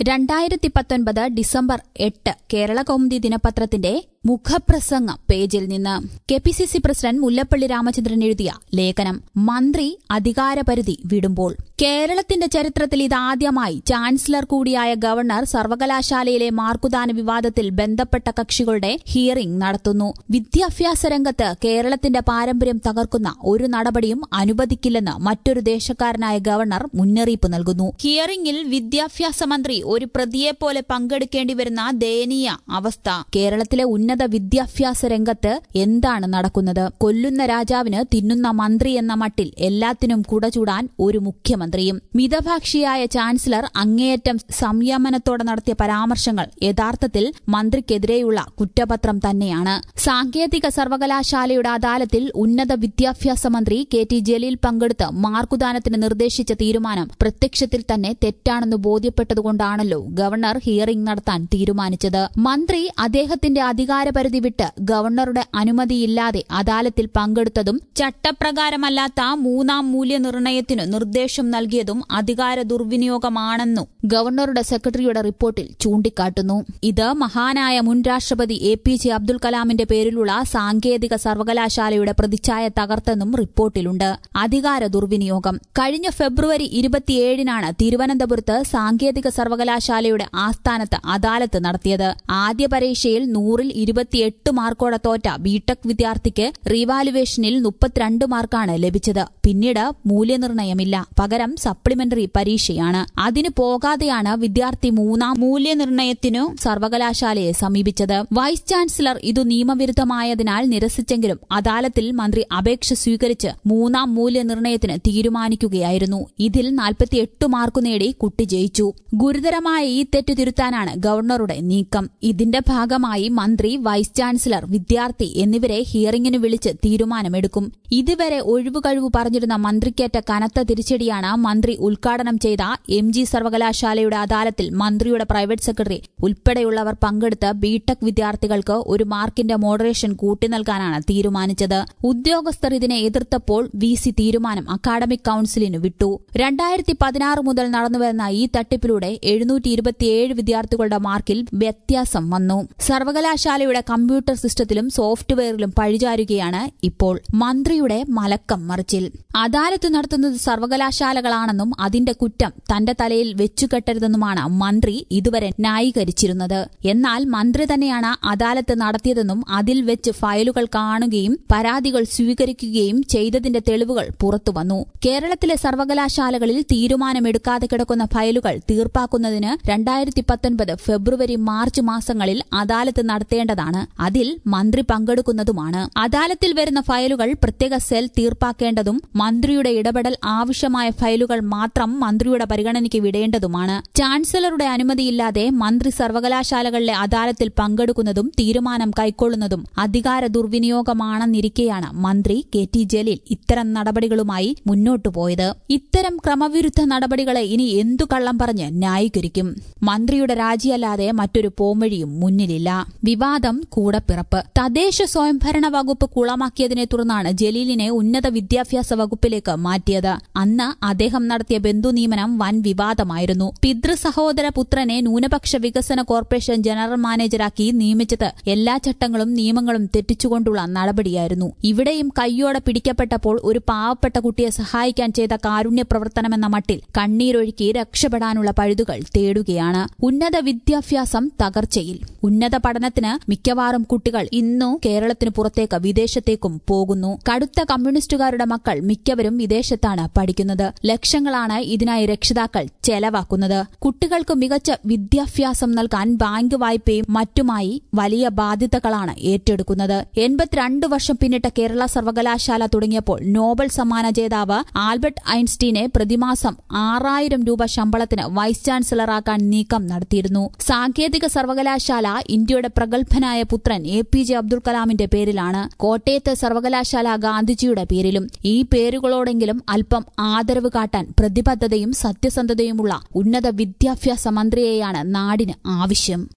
രണ്ടായിരത്തി പത്തൊൻപത് ഡിസംബർ എട്ട് കേരള കൗമുദി ദിനപത്രത്തിന്റെ മുഖപ്രസംഗം പേജിൽ നിന്ന് K P C C president Mullappally Ramachandran എഴുതിയ ലേഖനം മന്ത്രി അധികാരപരിധി വിടുമ്പോൾ കേരളത്തിന്റെ ചരിത്രത്തിൽ ഇതാദ്യമായി ചാൻസലർ കൂടിയായ ഗവർണർ സർവകലാശാലയിലെ മാർക്കുദാന വിവാദത്തിൽ ബന്ധപ്പെട്ട കക്ഷികളുടെ ഹിയറിംഗ് നടത്തുന്നു വിദ്യാഭ്യാസ രംഗത്ത് കേരളത്തിന്റെ പാരമ്പര്യം തകർക്കുന്ന ഒരു നടപടിയും അനുവദിക്കില്ലെന്ന് മറ്റൊരു ദേശക്കാരനായ ഗവർണർ മുന്നറിയിപ്പ് നൽകുന്നു ഹിയറിംഗിൽ വിദ്യാഭ്യാസ മന്ത്രി ഒരു പ്രതിയെപ്പോലെ പങ്കെടുക്കേണ്ടി വരുന്ന ദയനീയ അവസ്ഥ കേരളത്തിലെ ഉന്നത വിദ്യാഭ്യാസ രംഗത്ത് എന്താണ് നടക്കുന്നത് കൊല്ലുന്ന രാജാവിന് തിന്നുന്ന മന്ത്രി എന്ന മട്ടിൽ എല്ലാത്തിനും കുടചൂടാൻ ഒരു മുഖ്യമന്ത്രിയും മിതഭാഷിയായ ചാൻസലർ അങ്ങേയറ്റം സംയമനത്തോടെ നടത്തിയ പരാമർശങ്ങൾ യഥാർത്ഥത്തിൽ മന്ത്രിക്കെതിരെയുള്ള കുറ്റപത്രം തന്നെയാണ് സാങ്കേതിക സർവകലാശാലയുടെ അദാലത്തിൽ ഉന്നത വിദ്യാഭ്യാസ മന്ത്രി കെ ടി ജലീൽ പങ്കെടുത്ത് മാർക്കുദാനത്തിന് നിർദ്ദേശിച്ച തീരുമാനം പ്രത്യക്ഷത്തിൽ തന്നെ തെറ്റാണെന്ന് ബോധ്യപ്പെട്ടതുകൊണ്ടാണല്ലോ ഗവർണർ ഹിയറിംഗ് നടത്താൻ തീരുമാനിച്ചത് മന്ത്രി അദ്ദേഹത്തിന്റെ അധികാരപരിധി വിട്ട് ഗവർണറുടെ അനുമതിയില്ലാതെ അദാലത്തിൽ പങ്കെടുത്തതും ചട്ടപ്രകാരമല്ലാത്ത മൂന്നാം മൂല്യനിർണയത്തിനു നിർദ്ദേശം നൽകിയതും അധികാര ദുർവിനിയോഗമാണെന്നു ഗവർണറുടെ സെക്രട്ടറിയുടെ റിപ്പോർട്ടിൽ ചൂണ്ടിക്കാട്ടുന്നു ഇത് മഹാനായ മുൻ രാഷ്ട്രപതി എ പി ജെ അബ്ദുൽ കലാമിന്റെ പേരിലുള്ള സാങ്കേതിക സർവകലാശാലയുടെ പ്രതിച്ഛായ തകർത്തെന്നും റിപ്പോർട്ടിലുണ്ട് അധികാര ദുർവിനിയോഗം കഴിഞ്ഞ ഫെബ്രുവരി ഇരുപത്തിയേഴിനാണ് തിരുവനന്തപുരത്ത് സാങ്കേതിക സർവകലാശാലയുടെ ആസ്ഥാനത്ത് അദാലത്ത് നടത്തിയത് ആദ്യ പരീക്ഷയിൽ നൂറിൽ ഇരുപത്തിയെട്ട് മാർക്കോടെ തോറ്റ ബിടെക് വിദ്യാർത്ഥിക്ക് റീവാലുവേഷനിൽ മുപ്പത്തിരണ്ട് മാർക്കാണ് ലഭിച്ചത് പിന്നീട് മൂല്യനിർണയമില്ല പകരം സപ്ലിമെന്ററി പരീക്ഷയാണ് അതിന് പോകാതെയാണ് വിദ്യാർത്ഥി മൂന്നാം മൂല്യനിർണയത്തിനു സർവകലാശാലയെ സമീപിച്ചത് വൈസ് ചാൻസലർ ഇതു നിയമവിരുദ്ധമായതിനാൽ നിരസിച്ചെങ്കിലും അദാലത്തിൽ മന്ത്രി അപേക്ഷ സ്വീകരിച്ച് മൂന്നാം മൂല്യനിർണയത്തിന് തീരുമാനിക്കുകയായിരുന്നു ഇതിൽ നാൽപ്പത്തിയെട്ട് മാർക്ക് നേടി കുട്ടി ജയിച്ചു ഗുരുതരമായ ഈ തെറ്റ് തിരുത്താനാണ് ഗവർണറുടെ നീക്കം ഇതിന്റെ ഭാഗമായി മന്ത്രി വൈസ് ചാൻസലർ വിദ്യാർത്ഥി എന്നിവരെ ഹിയറിംഗിന് വിളിച്ച് തീരുമാനമെടുക്കും ഇതുവരെ ഒഴിവുകഴിവ് പറഞ്ഞിരുന്ന മന്ത്രിക്കേറ്റ കനത്ത തിരിച്ചടിയാണ് മന്ത്രി ഉദ്ഘാടനം ചെയ്ത എം ജി സർവകലാശാലയുടെ അദാലത്തിൽ മന്ത്രിയുടെ പ്രൈവറ്റ് സെക്രട്ടറി ഉൾപ്പെടെയുള്ളവർ പങ്കെടുത്ത ബിടെക് വിദ്യാർത്ഥികൾക്ക് ഒരു മാർക്കിന്റെ മോഡറേഷൻ കൂട്ടി നൽകാനാണ് തീരുമാനിച്ചത് ഉദ്യോഗസ്ഥർ ഇതിനെ എതിർത്തപ്പോൾ വി സി തീരുമാനം അക്കാഡമിക് കൌൺസിലിന് വിട്ടു രണ്ടായിരത്തി പതിനാറ് മുതൽ നടന്നുവരുന്ന ഈ തട്ടിപ്പിലൂടെ എഴുന്നൂറ്റി ഇരുപത്തിയേഴ് വിദ്യാർത്ഥികളുടെ മാർക്കിൽ വ്യത്യാസം വന്നു സർവകലാശാലയുടെ കമ്പ്യൂട്ടർ സിസ്റ്റത്തിലും സോഫ്റ്റ്വെയറിലും പഴിചാരുകയാണ് ഇപ്പോൾ മന്ത്രിയുടെ മലക്കം മറിച്ചിൽ അദാലത്ത് നടത്തുന്നത് സർവകലാശാലകളാണെന്നും അതിന്റെ കുറ്റം തന്റെ തലയിൽ വെച്ചുകെട്ടരുതെന്നുമാണ് മന്ത്രി ഇതുവരെ ന്യായീകരിച്ചിരുന്നത് എന്നാൽ മന്ത്രി തന്നെയാണ് അദാലത്ത് നടത്തിയതെന്നും അതിൽ വെച്ച് ഫയലുകൾ കാണുകയും പരാതികൾ സ്വീകരിക്കുകയും ചെയ്തതിന്റെ തെളിവുകൾ പുറത്തുവന്നു കേരളത്തിലെ സർവകലാശാലകളിൽ തീരുമാനമെടുക്കാതെ കിടക്കുന്ന ഫയലുകൾ തീർപ്പാക്കുന്നതിന് രണ്ടായിരത്തി പത്തൊൻപത് ഫെബ്രുവരി മാർച്ച് മാസങ്ങളിൽ അദാലത്ത് നടത്തേണ്ടതാണ് അതിൽ മന്ത്രി പങ്കെടുക്കുന്നതുമാണ് അദാലത്തിൽ വരുന്ന ഫയലുകൾ പ്രത്യേക സെൽ തീർപ്പാക്കേണ്ടതും മന്ത്രിയുടെ ഇടപെടൽ ആവശ്യമായ ഫയലുകൾ മാത്രം മന്ത്രിയുടെ പരിഗണനയ്ക്ക് വിടേണ്ടതുമാണ് ചാൻസലറുടെ അനുമതിയില്ലാതെ മന്ത്രി സർവകലാശാലകളിലെ അദാലത്തിൽ പങ്കെടുക്കുന്നതും തീരുമാനം കൈക്കൊള്ളുന്നതും അധികാര ദുർവിനിയോഗമാണെന്നിരിക്കെയാണ് മന്ത്രി കെ ടി ജലീൽ ഇത്തരം നടപടികളുമായി മുന്നോട്ടു പോയത് ഇത്തരം ക്രമവിരുദ്ധ നടപടികളെ ഇനി എന്തു കള്ളം പറഞ്ഞ് ന്യായീകരിക്കും മന്ത്രിയുടെ രാജിയല്ലാതെ മറ്റൊരു പോംവഴിയും മുന്നിലില്ല വിവാദം കൂടപ്പിറപ്പ് തദ്ദേശ സ്വയംഭരണ വകുപ്പ് കുളമാക്കിയതിനെ തുടർന്നാണ് ജലീലിനെ ഉന്നത വിദ്യാഭ്യാസ വകുപ്പിലേക്ക് മാറ്റിയത് അന്ന് അദ്ദേഹം നടത്തിയ ബന്ധു നിയമനം വൻ വിവാദമായിരുന്നു പിതൃ സഹോദര പുത്രനെ ന്യൂനപക്ഷ വികസന കോർപ്പറേഷൻ ജനറൽ മാനേജരാക്കി നിയമിച്ചത് എല്ലാ ചട്ടങ്ങളും നിയമങ്ങളും തെറ്റിച്ചുകൊണ്ടുള്ള നടപടിയായിരുന്നു ഇവിടെയും കയ്യോടെ പിടിക്കപ്പെട്ടപ്പോൾ ഒരു പാവപ്പെട്ട കുട്ടിയെ സഹായിക്കാൻ ചെയ്ത കാരുണ്യ പ്രവർത്തനമെന്ന മട്ടിൽ കണ്ണീരൊഴുക്കി രക്ഷപ്പെടാനുള്ള പഴുതുകൾ തേടുകയാണ് ഉന്നത വിദ്യാഭ്യാസം തകർച്ചയിൽ ഉന്നത പഠനത്തിന് മിക്കവാറും കുട്ടികൾ ഇന്നു കേരളത്തിന് പുറത്തേക്ക് വിദേശത്തേക്കും പോകുന്നു കടുത്ത കമ്മ്യൂണിസ്റ്റുകാരുടെ മക്കൾ മിക്കവരും വിദേശത്താണ് പഠിക്കുന്നത് ലക്ഷങ്ങളാണ് ഇതിനായി രക്ഷിതാക്കൾ ചെലവാക്കുന്നത് കുട്ടികൾക്ക് മികച്ച വിദ്യാഭ്യാസം നൽകാൻ ബാങ്ക് വായ്പയും മറ്റുമായി വലിയ ബാധ്യതകളാണ് ഏറ്റെടുക്കുന്നത് എൺപത്തിരണ്ട് വർഷം പിന്നിട്ട കേരള സർവകലാശാല തുടങ്ങിയപ്പോൾ നോബൽ സമ്മാന ജേതാവ് ആൽബർട്ട് ഐൻസ്റ്റീനെ പ്രതിമാസം ആറായിരം രൂപ ശമ്പളത്തിന് വൈസ് ചാൻസലറാക്കാൻ നീക്കം നടത്തിയിരുന്നു സാങ്കേതിക സർവകലാശാല ഇന്ത്യയുടെ പ്രഗത്ഭനായ പുത്രൻ എ പി ജെ അബ്ദുൽ കലാമിന്റെ പേരിലാണ് കോട്ടയത്ത് സർവകലാശാല ഗാന്ധിജിയുടെ പേരിലും ഈ പേരുകളോടെങ്കിലും അല്പം ആദരവ് കാട്ടാൻ പ്രതിബദ്ധതയും സത്യസന്ധതയുമുള്ള ഉന്നത വിദ്യാഭ്യാസ മന്ത്രിയെയാണ് നാടിന് ആവശ്യം